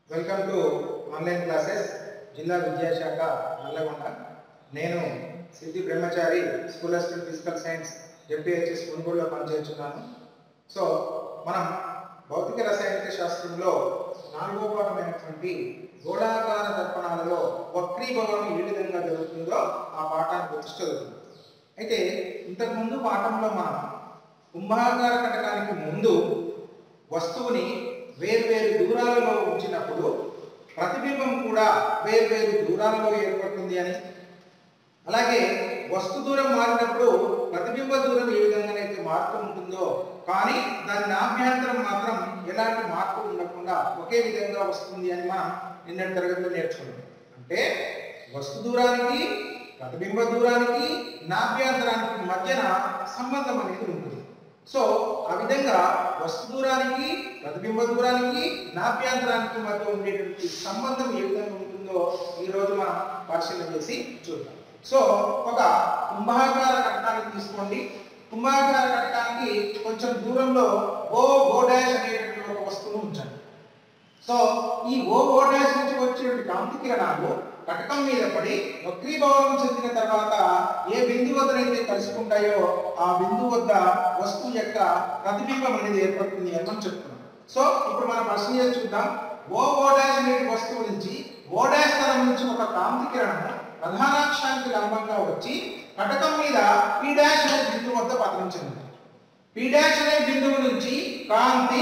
welcome to online classes జిల్లా విద్యాశాఖ నల్లగొండ నేను Siddhi Brahmachari school assistant physical science ZPHS కొనుగోలులో పనిచేస్తున్నాను సో మనం భౌతిక రసాయనిక శాస్త్రంలో నాలుగో పాఠమైనటువంటి గోళాకార దర్పణాలలో వక్రీభవనం ఏ విధంగా జరుగుతుందో ఆ పాఠాన్ని గురించి చదువుతున్నాం అయితే ఇంతకుముందు పాఠంలో మనం కుంభాకార కటకానికి ముందు వస్తువుని వేర్వేరు దూరాలలో ఉంచినప్పుడు ప్రతిబింబం కూడా వేర్వేరు దూరాలలో ఏర్పడుతుంది అని అలాగే వస్తు దూరం మారినప్పుడు ప్రతిబింబ దూరం ఏ విధంగానైతే మారుతూ ఉంటుందో కానీ దాని నాభ్యంతరం మాత్రం ఎలాంటి మార్పు ఉండకుండా ఒకే విధంగా వస్తుంది అని మనం నిన్నటి తరగతిలో నేర్చుకున్నాం అంటే వస్తు దూరానికి ప్రతిబింబ దూరానికి నాభ్యంతరానికి మధ్యన సంబంధం అనేది ఉంటుంది సో ఆ విధంగా వస్తు దూరానికి ప్రతిబింబ దూరానికి నాభ్యంతరానికి మధ్య ఉండేటువంటి సంబంధం ఏ విధంగా ఉంటుందో ఈ రోజు మనం పరిశీలన చేసి చూద్దాం సో ఒక కుంభాకార కటకాన్ని తీసుకోండి కుంభాకార కటకానికి కొంచెం దూరంలో ఓ ఓ డాష్ అనేటటువంటి ఒక వస్తువును ఉంచండి సో ఈ ఓ ఓ డాష్ నుంచి వచ్చేటువంటి కాంతి కిరణాలు కటకం మీద పడి వక్రీభవనం చెందిన తర్వాత ఏ బిందు వద్దనైతే కలుసుకుంటాయో ఆ బిందు వద్ద వస్తువు యొక్క ప్రతిబింబం అనేది ఏర్పడుతుంది అని మనం చెప్తున్నాం సో ఇప్పుడు మనం ప్రశ్న చూద్దాం ఓ ఓ డాష్ అనే వస్తువు నుంచి ఓ డాష్ తరం నుంచి ఒక కాంతి కిరణం ప్రధానాక్షానికి లంబంగా వచ్చి కటకం మీద పి డాష్ అనే బిందువు వద్ద పతనం చెందింది పి డాష్ అనే బిందువు నుంచి కాంతి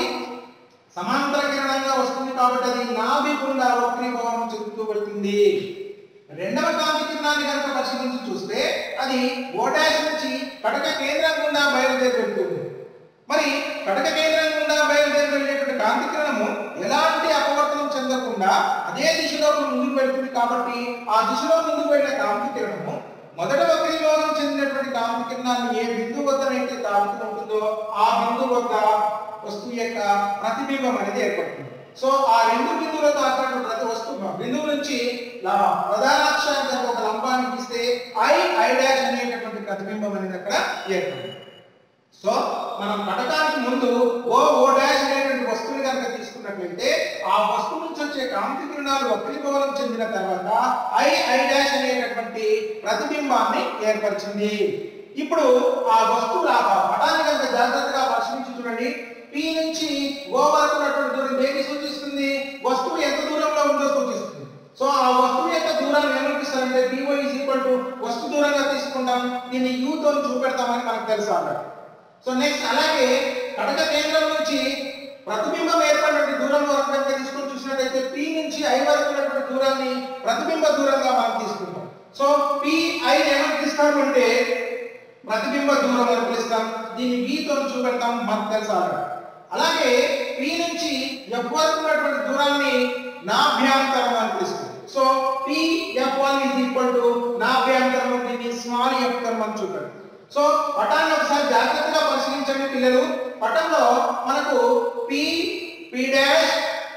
సమాంతర కిరణంగా వస్తుంది కాబట్టి అది నాభి గుండా వక్రీభవనం చెందుతూ వెళ్తుంది రెండవ కాంతి కిరణాన్ని కనుక పరిశీలించి చూస్తే అది ఓడాష్ నుంచి కటక కేంద్రం గుండా బయలుదేరి వెళ్తుంది మరి కటక కేంద్రం గుండా బయలుదేరి వెళ్ళేటువంటి కాంతి కిరణము ఎలాంటి అపవర్తనం చెందకుండా అదే దిశలో ముందుకు వెళ్తుంది కాబట్టి ఆ దిశలో ముందుకు వెళ్ళిన కాంతి కిరణము మొదట వక్రీభవనం చెందినటువంటి కాంతి కిరణాన్ని ఏ బిందువు వద్దనైతే తాకుతూ ఉంటుందో ఆ బిందువు వద్ద వస్తువు యొక్క ప్రతిబింబం అనేది ఏర్పడుతుంది సో ఆ రెండు బిందువులతో తాకినటువంటి ప్రతి వస్తువు బిందువు నుంచి లా- ప్రధానాక్షానికి ఒక లంబాన్ని గీస్తే ఐ ఐ డాష్ అనేటటువంటి ప్రతిబింబం అనేది అక్కడ ఏర్పడుతుంది సో మనం కటకానికి ముందు ఓ ఓ డాష్ అనేటువంటి వస్తువుని కనుక తీసుకున్నట్లయితే ఆ వస్తువు నుంచి వచ్చే కాంతి కిరణాలు వక్రీభవనం చెందిన తర్వాత ఐ ఐ డాష్ అనేటటువంటి ప్రతిబింబాన్ని ఏర్పరిచింది ఇప్పుడు ఆ వస్తువు ఆ పటాన్ని కనుక జాగ్రత్తగా పరిశీలించి చూడండి పి నుంచి ఓ వరకు ఉన్నటువంటి దూరం దేన్ని సూచిస్తుంది వస్తువు ఎంత దూరంలో ఉందో సూచిస్తుంది సో ఆ వస్తువు యొక్క దూరాన్ని ఏమనిపిస్తారంటే పిఓ ఈజ్ ఈక్వల్ టు వస్తు దూరంగా తీసుకుంటాం దీన్ని U తో చూపెడతామని మనకు తెలుసు అన్నట్టు సో నెక్స్ట్ అలాగే కటక కేంద్రం నుంచి ప్రతిబింబం ఏర్పడినటువంటి దూరం వరకు కనుక తీసుకొని చూసినట్లయితే పి నుంచి ఐ వరకు ఉన్నటువంటి దూరాన్ని ప్రతిబింబ దూరంగా మనం తీసుకుంటాం సో పి ఐ ఏమని పిలుస్తాం అంటే ప్రతిబింబ దూరం అని పిలుస్తాం దీన్ని V తో చూపెడతాం మనకు తెలుసు అన్నట్టు అలాగే పి నుంచి ఎఫ్ వరకు ఉన్నటువంటి దూరాన్ని నాభ్యాంతరం అని పిలుస్తాం so P F one is equal to నాభ్యాంతరం దీన్ని స్మాల్ ఎఫ్ టర్మ్ అని చూపెడతాం సో పటాన్ని ఒకసారి జాగ్రత్తగా పరిశీలించండి పిల్లలు పటంలో మనకు P P dash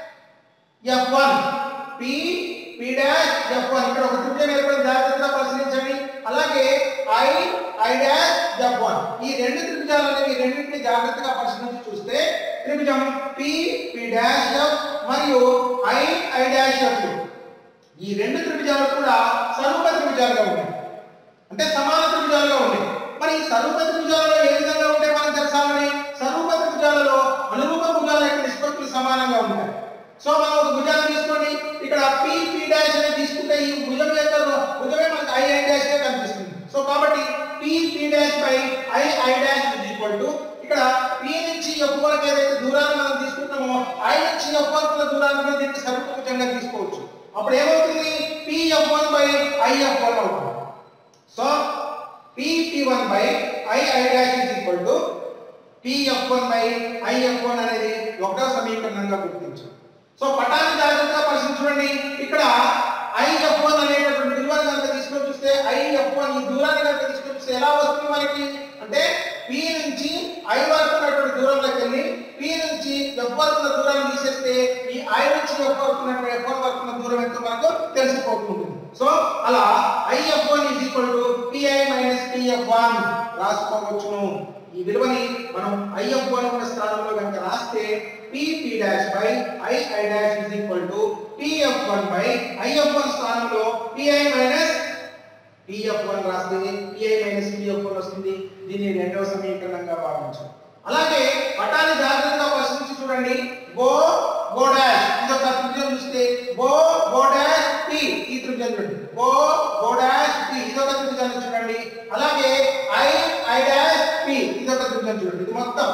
F one P P dash F one ఇక్కడ ఒక త్రిభుజం ఏర్పడి జాగ్రత్తగా పరిశీలించండి అలాగే I I dash F one ఈ రెండు త్రిభుజాలు అనేవి ఈ రెండింటిని జాగ్రత్తగా పరిశీలించి చూస్తే త్రిభుజం పి పి డాష్ ఎఫ్ మరియు ఐ ఐ డాష్ ఎఫ్ ఈ రెండు త్రిభుజాలు కూడా స్వరూప త్రిభుజాలుగా ఉన్నాయి అంటే సమాన త్రిభుజాలుగా ఉన్నాయి మరి ఈ సరూప త్రిభుజాలలో ఏ విధంగా ఉంటాయి మనం తెలుసాలని సరూప త్రిభుజాలలో అనురూప భుజాల యొక్క నిష్పత్తులు సమానంగా ఉంటాయి సో మనం ఒక భుజాన్ని తీసుకోండి ఇక్కడ పి పి డాష్ అనేది తీసుకుంటే ఈ భుజం యొక్క భుజమే మనకి ఐ ఐ డాష్ గా కనిపిస్తుంది సో కాబట్టి P P dash by I I dash is equal to ఇక్కడ పి నుంచి ఎఫ్ వరకు ఏదైతే దూరాన్ని మనం తీసుకుంటామో ఐ నుంచి ఎఫ్ వరకు ఉన్న దూరాన్ని కూడా దీనికి సరూప భుజంగా తీసుకోవచ్చు అప్పుడు ఏమవుతుంది P F one by I F one అవుతుంది so P1 by I I dash is equal to Pf1 by If1 అనేది ఒకటో సమీకరణంగా గుర్తించు సో పటాన్ని జాగ్రత్తగా పరిశీలించండి ఇక్కడ If1 అనేటటువంటి విలువను కనుక తీసుకొని చూస్తే If1 ఈ దూరాన్ని కనుక తీసుకొని చూస్తే ఎలా వస్తుంది మనకి అంటే P నుంచి I వరకు ఉన్నటువంటి దూరంలోకి వెళ్ళి P నుంచి F వరకు ఉన్న దూరాన్ని తీసేస్తే ఈ I నుంచి F వరకు ఉన్నటువంటి F1 వరకు ఉన్న దూరం ఎంతో మనకు తెలిసిపోతుంది సో అలా IF1 is equal to PI minus PF1 రాసుకోవచ్చును ఈ విలువని మనం ఐఎఫ్ వన్ ఉన్న స్థానంలో కనుక రాస్తే PP dash by I I dash is equal to PF one by IF one స్థానంలో పిఐ మైనస్ పిఎఫ్ వన్ రాస్తే పిఐ మైనస్ పిఎఫ్ వన్ వస్తుంది దీన్ని రెండవ సమీకరణంగా భావించాం అలాగే పటాన్ని జాగ్రత్తగా పరిశీలించి చూడండి గో గో డాష్ ఇదొక త్రిభుజం చూస్తే గో గో డాష్ పి ఈ త్రిభుజం చూడండి గో గో డాష్ పి ఇదొక త్రిభుజాన్ని చూడండి అలాగే ఐ ఐ డాష్ పి ఇదొక త్రిభుజం చూడండి ఇది మొత్తం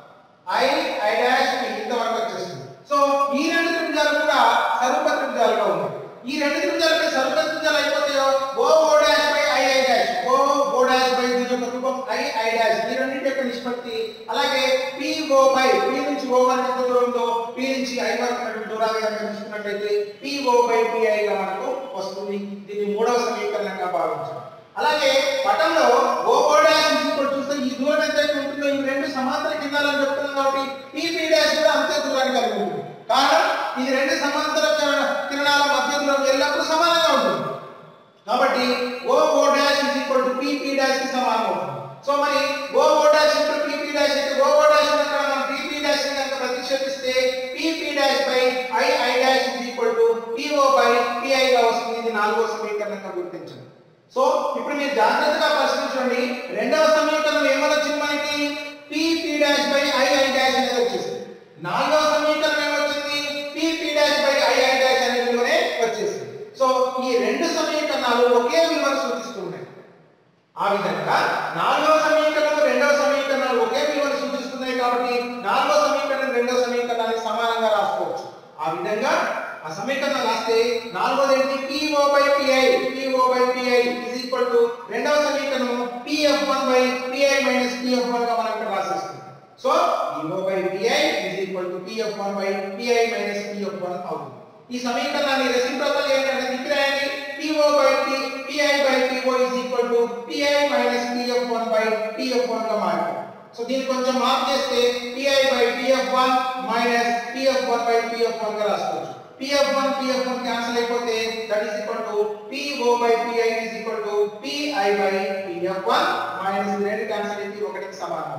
ఐ ఐ డాష్ పి ఇంతవరకు వచ్చేస్తుంది సో ఈ రెండు త్రిభుజాలు కూడా సరూప త్రిభుజాలుగా ఉన్నాయి ఈ రెండు త్రిభుజాలపై సరూప త్రిభుజాలు అయిపోతాయో O O dash by I I dash O O dash by దీని యొక్క రూపం ఐ ఐ డాష్ ఈ రెండింటి యొక్క నిష్పత్తి అలాగే పి ఓ బై పి నుంచి ఓ వరకు ఎంత దూరం ఉందో పి నుంచి ఐ వరకు ఉన్నటువంటి దూరాన్ని కనుక తీసుకున్నట్లయితే P O by P I గా మనకు వస్తుంది దీన్ని మూడవ సమీకరణంగా భావించాం అలాగే పటంలో ఓ ఓ డాష్ ఇప్పుడు చూస్తే ఈ దూరం ఎంత అయితే ఉంటుందో ఈ రెండు సమాంతర కిరణాలని చెప్తున్నాం కాబట్టి ఈ పి డాష్ కూడా అంతే దూరాన్ని కలిగి ఉంటుంది కారణం ఇది రెండు సమాంతర కిరణ- కిరణాల మధ్య దూరం ఎల్లప్పుడూ సమానంగా ఉంటుంది కాబట్టి O O dash is equal to P dash కి సమానం అవుతుంది సో మరి O O dash into P dash అయితే ఓ ఓ డాష్ ఇక్కడ మనం పి డాష్ ని కనుక ప్రతిక్షేపిస్తే P dash by I I dash is equal to PO by PI గా వస్తుంది ఇది నాలుగో సమీకరణంగా గుర్తించండి సో ఇప్పుడు మీరు జాగ్రత్తగా పరిశీలించండి రెండవ సమీకరణం ఏమని వచ్చింది మనకి P dash by I I dash అనేది వచ్చేసింది నాలుగవ సమీకరణం ఏమొచ్చింది P dash by I I dash అనే విలువనే వచ్చేసింది సో ఈ రెండు సమీకరణాలు ఒకే విలువను సూచిస్తున్నాయి ఆ విధంగా నాలుగవ సమీకరణం రెండవ సమీకరణాలు ఒకే విలువను సూచిస్తున్నాయి కాబట్టి నాలుగవ సమీకరణం రెండవ సమీకరణాన్ని సమానంగా రాసుకోవచ్చు ఆ విధంగా ఆ సమీకరణం రాస్తే నాలుగోది ఏంటి PO by PI PO by PI is equal to రెండవ సమీకరణం PF one by PI minus PF one గా మనం ఇక్కడ రాసేస్తున్నాం so PO by PI is equal to PF one by PI minus PF one అవుతుంది ఈ సమీకరణాన్ని రెసిప్రోకల్ ఏంటంటే తిప్పిరాయండి PO by P PI by PO is equal to PI minus PF one by PF one గా మారింది so దీన్ని కొంచెం mark చేస్తే pi by PF one minus PF one by PF one గా రాసుకోవచ్చు PF one PF one cancel అయిపోతే that is equal to PO by PI is equal to PI by PF one minus రెండు cancel అయితే ఒకటికి సమానం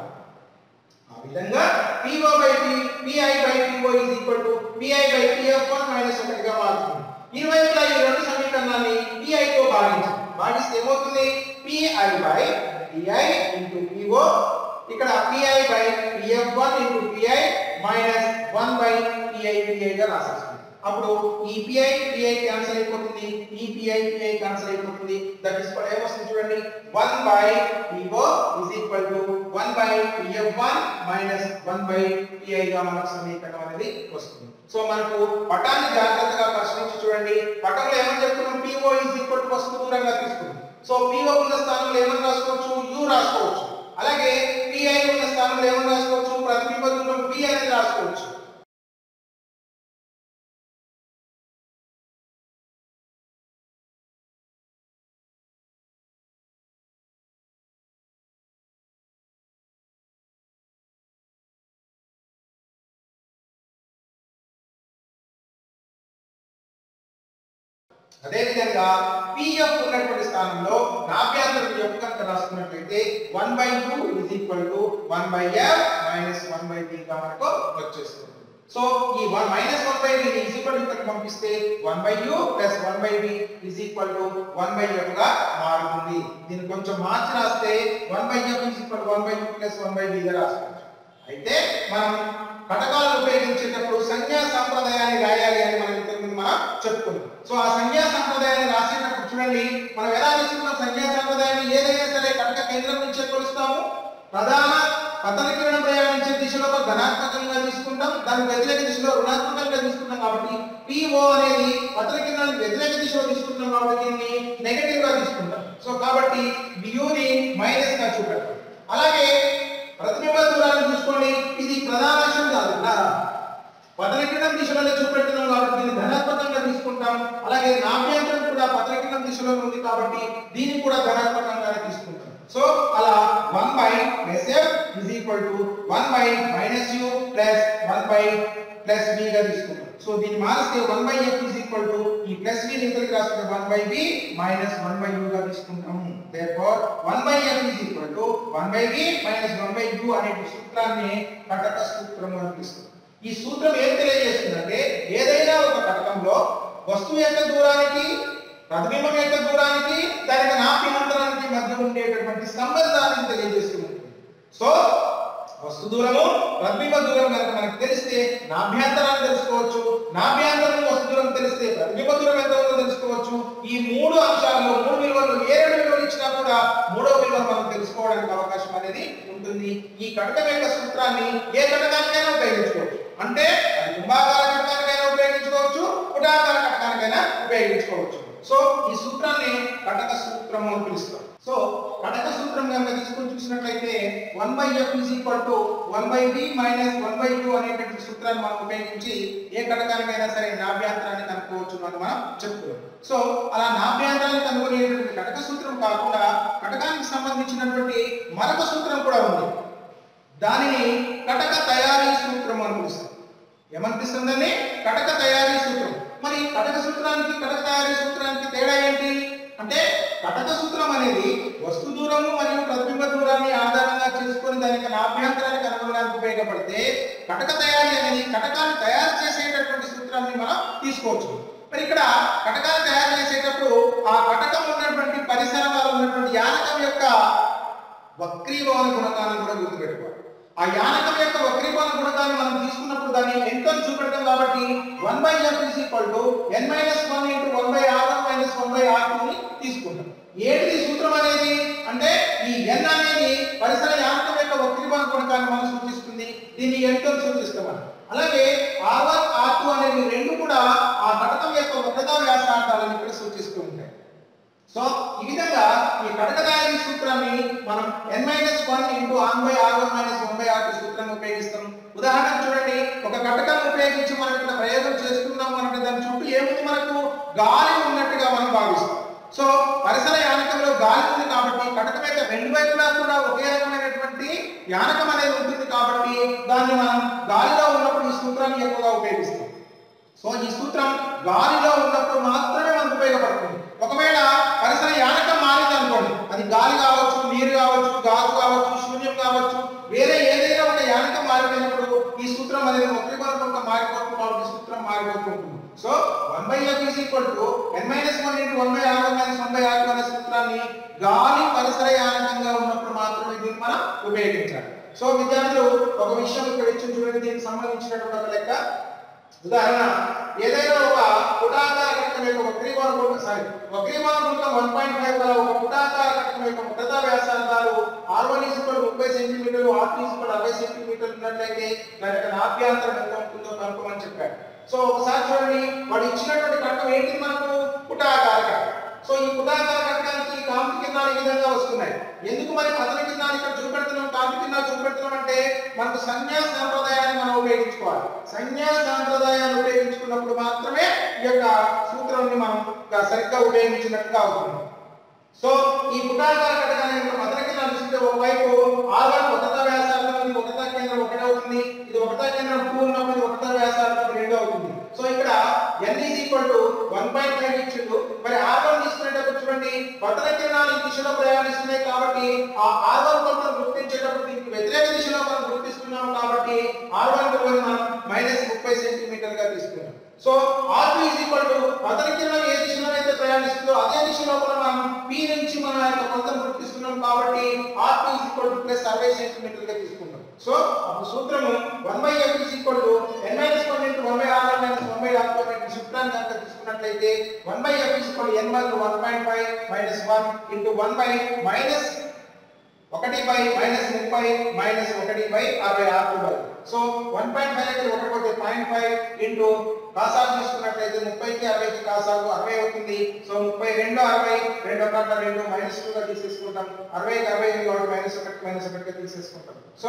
ఆ విధంగా PO by P PI by PO is equal to PI by PF1 minus ఒకటిగా మారుతుంది ఇరువైపులా ఈ రెండు సమీకరణాన్ని PI తో భాగించాలి భాగిస్తే ఏమవుతుంది PI by PI into PO ఇక్కడ PI by PF1 into PI minus 1 by PI PI గా రాసేస్తుంది అప్పుడు ఈ PI PI క్యాన్సిల్ అయిపోతుంది ఈ PI PI క్యాన్సిల్ అయిపోతుంది దట్ ఇస్ ఫర్ ఏమొస్తుంది చూడండి 1 by PO is equal to 1 by PF1 minus 1 by PI గా మనకు సమీకరణం అనేది వస్తుంది సో మనకు పటాన్ని జాగ్రత్తగా పరిశీలించి చూడండి పటంలో ఏమని చెప్తున్నాం PO is equal to వస్తు దూరంగా తీసుకున్నాం సో PO ఉన్న స్థానంలో ఏమని రాసుకోవచ్చు U రాసుకోవచ్చు అలాగే PI ఉన్న స్థానంలో ఏమని రాసుకోవచ్చు ప్రతిబింబ దూరం V అనేది రాసుకోవచ్చు అదే విధంగా పిఎఫ్ ఉన్నటువంటి స్థానంలో నాభ్యాంతరం ఎఫ్ కనుక రాసుకున్నట్లయితే one by two is equal to one by F minus one by B గా మనకు వచ్చేస్తుంది సో ఈ one minus one by B is equal to ఇక్కడ పంపిస్తే one by U plus one by B is equal to one by F గా మారుతుంది దీన్ని కొంచెం మార్చి రాస్తే one by F is equal one by U plus one by B గా రాసుకోవచ్చు అయితే మనం కటకాలను ఉపయోగించేటప్పుడు సంఖ్యా సంప్రదాయాన్ని రాయాలి అని మనం ఇంతకుముందు మనం చెప్పుకున్నాం సో ఆ సంఖ్యా సంప్రదాయాన్ని రాసేటప్పుడు చూడండి మనం ఎలా తీసుకున్నాం సంఖ్యా సంప్రదాయాన్ని ఏదైనా సరే కటక కేంద్రం నుంచే కొలుస్తాము ప్రధాన పతన కిరణం ప్రయాణించే దిశలో ఒక ధనాత్మకంగా తీసుకుంటాం దాని వ్యతిరేక దిశలో రుణాత్మకంగా తీసుకుంటాం కాబట్టి పిఓ అనేది పతన కిరణానికి వ్యతిరేక దిశలో తీసుకుంటాం కాబట్టి దీన్ని నెగటివ్ గా తీసుకుంటాం సో కాబట్టి బియూని మైనస్ గా చూపెడతాం అలాగే ప్రతిబింబ దూరాన్ని చూసుకోండి ఇది ప్రధాన అక్షం కాదు నా పతనకిరణం దిశలోనే చూపెడుతున్నాం కాబట్టి దీన్ని ధనాత్మకంగా తీసుకుంటాం అలాగే నాభ్యంతరం కూడా పతనకిరణం దిశలో ఉంది కాబట్టి దీన్ని కూడా ధనాత్మకంగానే తీసుకుంటాం సో అలా one by plus F is equal to one by minus U plus one by plus B గా తీసుకుంటాం సో దీన్ని మారిస్తే one by F is equal to ఈ ప్లస్ బి ఇక్కడికి రాసుకుంటే one by B minus one by U గా తీసుకుంటాము therefore one by F is equal to one by B minus one by U అనే సూత్రాన్ని కటక సూత్రం అని పిలుస్తాం ఈ సూత్రం ఏం తెలియజేస్తుందంటే ఏదైనా ఒక కటకంలో వస్తువు యొక్క దూరానికి ప్రతిబింబం యొక్క దూరానికి దానికి నాప్యాంతరానికి మధ్య ఉండేటటువంటి సంబంధాన్ని తెలియజేస్తుంది సో వస్తు దూరము ప్రతిబింబ దూరం కనుక మనకు తెలిస్తే నాభ్యంతరాన్ని తెలుసుకోవచ్చు నాభ్యంతరం వస్తు దూరం తెలిస్తే ప్రతిబింబ దూరం ఎంత ఉందో తెలుసుకోవచ్చు ఈ మూడు అంశాల్లో మూడు విలువలు ఏ రెండు విలువలు ఇచ్చినా కూడా మూడో విలువ మనం తెలుసుకోవడానికి అవకాశం అనేది ఉంటుంది ఈ కటకం యొక్క సూత్రాన్ని ఏ కటకానికైనా ఉపయోగించుకోవచ్చు అంటే అది కుంభాకార కటకానికైనా ఉపయోగించుకోవచ్చు కుటాకార కటకానికైనా ఉపయోగించుకోవచ్చు సో ఈ సూత్రాన్ని కటక సూత్రము అని పిలుస్తాం సో కటక సూత్రం కనుక తీసుకొని చూసినట్లయితే one by F is equal to one by B minus one by two అనేటువంటి సూత్రాన్ని మనం ఉపయోగించి ఏ కటకానికైనా సరే నాభ్యాంతరాన్ని కనుక్కోవచ్చు అని మనం చెప్పుకోవచ్చు సో అలా నాభ్యాంతరాన్ని కనుగొనేటువంటి కటక సూత్రం కాకుండా కటకానికి సంబంధించినటువంటి మరొక సూత్రం కూడా ఉంది దానిని కటక తయారీ సూత్రం అని పిలుస్తాం ఏమనిపిస్తుందని కటక తయారీ సూత్రం మరి కటక సూత్రానికి కటక తయారీ సూత్రానికి తేడా ఏంటి అంటే కటక సూత్రం అనేది వస్తు దూరము మరియు ప్రతిబింబ దూరాన్ని ఆధారంగా చేసుకొని దాని యొక్క నాభ్యంతరాన్ని కనుగొనడానికి ఉపయోగపడితే కటక తయారీ అనేది కటకాన్ని తయారు చేసేటటువంటి సూత్రాన్ని మనం తీసుకోవచ్చు మరి ఇక్కడ కటకాన్ని తయారు చేసేటప్పుడు ఆ కటకం ఉన్నటువంటి పరిసరాలు ఉన్నటువంటి యానకం యొక్క వక్రీభవన గుణకాలను కూడా గుర్తుపెట్టుకోవాలి ఆ యానకం యొక్క వక్రీభవన గుణకాన్ని మనం తీసుకున్నప్పుడు దాన్ని ఎంతో చూపెడతాం కాబట్టి one by F is equal to N minus one into one by R one minus one by R ని తీసుకుంటాం ఏంటిది సూత్రం అనేది అంటే ఈ ఎన్ అనేది పరిసర యానకం యొక్క వక్రీభవన గుణకాన్ని మనం సూచిస్తుంది దీన్ని ఎంతో సూచిస్తామని అలాగే ఆర్ వన్ ఆర్ టూ అనేవి రెండు కూడా ఆ కటకం యొక్క వక్రతా వ్యాసార్థాలను ఇక్కడ సూచిస్తూ ఉంటాయి సో ఈ విధంగా ఈ కటకదాయని సూత్రాన్ని మనం n minus one into on by R one minus one by R two సూత్రాన్ని ఉపయోగిస్తాం ఉదాహరణకు చూడండి ఒక కటకాన్ని ఉపయోగించి మనం ఇక్కడ ప్రయోగం చేసుకుందాం అంటే దాని చుట్టూ ఏముంది మనకు గాలి ఉన్నట్టుగా మనం భావిస్తాం సో పరిసర యానకంలో గాలి ఉంది కాబట్టి కటకం యొక్క రెండు వైపులా కూడా ఒకే రకమైనటువంటి యానకం అనేది ఉంటుంది కాబట్టి దాన్ని మనం గాలిలో ఉన్నప్పుడు ఈ సూత్రాన్ని ఎక్కువగా ఉపయోగిస్తాం సో ఈ సూత్రం గాలిలో ఉన్నప్పుడు మాత్రమే మనకు ఉపయోగపడుతుంది ఒకవేళ పరిసర యానకం మారింది అనుకోండి అది గాలి కావచ్చు నీరు కావచ్చు గాజు కావచ్చు శూన్యం కావచ్చు వేరే ఏదైనా ఒక యానకం మారిపోయినప్పుడు ఈ సూత్రం అనేది ఒకరికొరకొక మారిపోతుంది కాబట్టి సూత్రం మారిపోతూ ఉంటుంది so one by F is equal to N minus one into one by R one minus one by R two అనే సూత్రాన్ని గాలి పరిసర యానకంగా ఉన్నప్పుడు మాత్రమే దీన్ని మనం ఉపయోగించాలి సో విద్యార్థులు ఒక విషయం ఇక్కడ ఇచ్చి చూడండి దీనికి సంబంధించినటువంటి ఒక లెక్క ఉదాహరణ ఏదైనా ఒక పుటాకార కట్టకం యొక్క వక్రీకోణ గుణకం సారీ వక్రీకోణ గుణకం వన్ పాయింట్ ఫైవ్ గల ఒక పుటాకార కట్టకం యొక్క ముఖతా వ్యాసార్థాలు ఆర్ వన్ ఈజ్వల్ ముప్పై సెంటీమీటర్లు ఆర్ టూ ఈజ్వల్ అరవై సెంటీమీటర్లు ఉన్నట్లయితే దాని యొక్క నాభ్యాంతరం ఎంత ఉంటుందో కనుక్కోమని చెప్పాడు సో ఒకసారి చూడండి వాడు ఇచ్చినటువంటి కట్టం ఏంటి మనకు పుటాకార కట్టకం సో ఈ పుటాకార కట్టడానికి కాంతి కిరణాలు ఈ విధంగా వస్తున్నాయి ఎందుకు మరి పతన కిరణాలు ఇక్కడ చూపెడుతున్నాం కాంతి కిరణాలు చూపెడుతున్నాం అంటే మనకు సంజ్ఞా సాంప్రదాయాన్ని మనం ఉపయోగించుకోవాలి సంజ్ఞా సాంప్రదాయాన్ని ఉపయోగించుకున్నప్పుడు మాత్రమే ఈ యొక్క సూత్రాన్ని మనం సరిగ్గా ఉపయోగించినట్టుగా అవుతుంది సో ఈ పుటాకార కట్టకాన్ని యొక్క పతన కిరణాలు చూస్తే ఒకవైపు ఆర్ వన్ ఒకటా వ్యాసార్థం ఇది ఒకటా కేంద్రం ఒకటే అవుతుంది ఇది ఒకటా కేంద్రం టూ ఉన్నప్పుడు ఇది ఒకటా వ్యాసార్థం రెండు అవుతుంది సో ఇక్కడ n is equal to one point five ఇచ్చిండు మరి ఆర్ వన్ తీసుకునేటప్పుడు చూడండి పతన కిరణాలు ఈ దిశలో ప్రయాణిస్తున్నాయి కాబట్టి ఆ ఆర్ వన్ కొలతను గుర్తించేటప్పుడు దీనికి వ్యతిరేక దిశలో మనం గుర్తిస్తున్నాం కాబట్టి ఆర్ వన్ విలువని మనం మైనస్ ముప్పై సెంటీమీటర్ గా తీసుకున్నాం so R two is equal to పతన కిరణం ఏ దిశలో అయితే ప్రయాణిస్తుందో అదే దిశలో కూడా మనం పి నుంచి మన యొక్క కొలతను గుర్తిస్తున్నాం కాబట్టి R two is equal to plus అరవై సెంటీమీటర్ గా తీసుకుంటాం సో అప్పుడు సూత్రము one by F is equal to N minus one into one by R one minus one by R two అనే సూత్రాన్ని కనుక తీసుకున్నట్లయితే one by F is equal N one one point five minus one into one by minus ఒకటి by minus ముప్పై minus ఒకటి by అరవై ఆరు by so one point five అయితే ఒకటి పోతే పాయింట్ ఫైవ్ ఇంటూ కాసాలు తీసుకున్నట్లయితే ముప్పైకి అరవైకి కాసాలు అరవై అవుతుంది సో ముప్పై రెండు అరవై రెండు ఒకటి రెండు మైనస్ టూగా తీసేసుకుంటాం అరవైకి అరవై ఎనిమిది కాబట్టి మైనస్ ఒకటి మైనస్ ఒకటిగా తీసేసుకుంటాం సో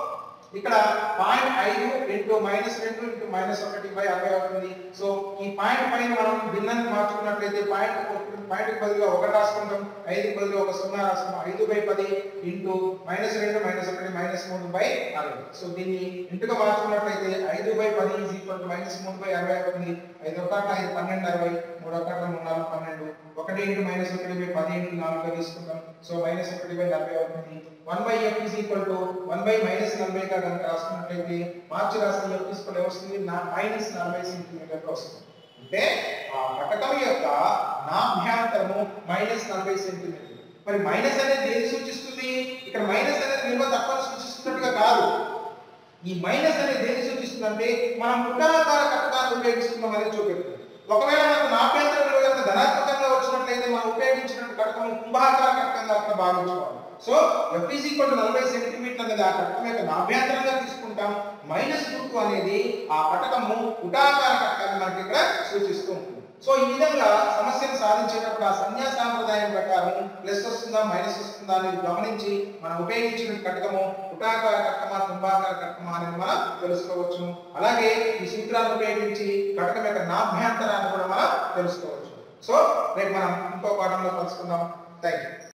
ఇక్కడ పాయింట్ ఐదు ఇంటూ మైనస్ రెండు ఇంటూ మైనస్ ఒకటి బై అరవై అవుతుంది సో ఈ పాయింట్ పైన మనం భిన్నాన్ని మార్చుకున్నట్లయితే పాయింట్ పాయింట్ బదులుగా ఒకటి రాసుకుంటాం ఐదు బదులుగా ఒక సున్నా రాసుకుంటాం ఐదు బై పది ఇంటూ మైనస్ రెండు మైనస్ ఒకటి మైనస్ మూడు బై అరవై సో దీన్ని ఇంటుగా మార్చుకున్నట్లయితే ఐదు బై పది ఈజ్ ఈక్వల్ టు మైనస్ మూడు బై అరవై అవుతుంది ఐదు ఒకటి ఐదు పన్నెండు అరవై మూడు ఒకటి మూడు నాలుగు పన్నెండు ఒకటి ఇంటూ మైనస్ ఒకటి బై పది ఇంటూ నాలుగుగా తీసుకుంటాం సో మైనస్ ఒకటి బై నలభై అవుతుంది one by F is equal to one by minus నలభైగా కనుక రాసుకున్నట్లయితే మార్చి రాసిన ఎఫ్ తీసుకుంటే వస్తుంది నా మైనస్ నలభై సెంటీమీటర్లు వస్తుంది అంటే ఆ పటకం యొక్క నాభ్యాంతరము మైనస్ నలభై సెంటీమీటర్లు మరి మైనస్ అనేది ఏది సూచిస్తుంది ఇక్కడ మైనస్ అనేది నిల్వ తక్కువ సూచిస్తున్నట్టుగా కాదు ఈ మైనస్ అనేది దేన్ని సూచిస్తుంది అంటే మనం పుట్టాకార కట్టడాన్ని ఉపయోగిస్తున్నాం అనేది చూపెడుతుంది ఒకవేళ మనకు నాభ్యంతరం విలువ కనుక ధనాత్మకంగా వచ్చినట్లయితే మనం ఉపయోగించిన కటకం కుంభాకార కటకంగా అక్కడ భావించుకోవాలి so F is equal to నలభై సెంటీమీటర్లు అనేది ఆ కటకం యొక్క నాభ్యంతరంగా తీసుకుంటాం మైనస్ గుర్తు అనేది ఆ కటకము పుటాకార కటకాన్ని మనకి ఇక్కడ సూచిస్తూ ఉంటుంది సో ఈ విధంగా సమస్యను సాధించేటప్పుడు ఆ సంజ్ఞా సాంప్రదాయం ప్రకారం ప్లస్ వస్తుందా మైనస్ వస్తుందా అనేది గమనించి మనం ఉపయోగించిన కటకము పుటాకార కటకమా కుంభాకార కటకమా అనేది మనం తెలుసుకోవచ్చు అలాగే ఈ సూత్రాలను ఉపయోగించి కటకం యొక్క నాభ్యంతరాన్ని కూడా మనం తెలుసుకోవచ్చు సో రేపు మనం ఇంకో పాఠంలో కలుసుకుందాం థ్యాంక్ యూ